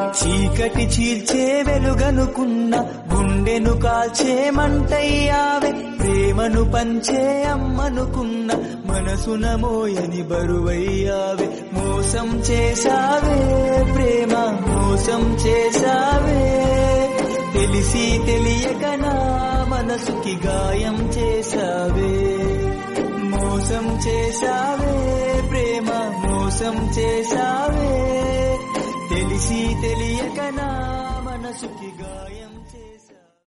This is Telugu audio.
చీకటి చీల్చే వెలుగనుకున్న గుండెను కాల్చే మంటయ్యావే ప్రేమను పంచే అమ్మనుకున్న మనసున మోయని బరువయ్యావే మోసం చేశావే ప్రేమ మోసం చేశావే తెలిసి తెలియక నా మనసుకి గాయం చేశావే మోసం చేశావే ప్రేమ మోసం చేశావే తెలిసి తెలియక నా మనసుకి గాయం చేశావే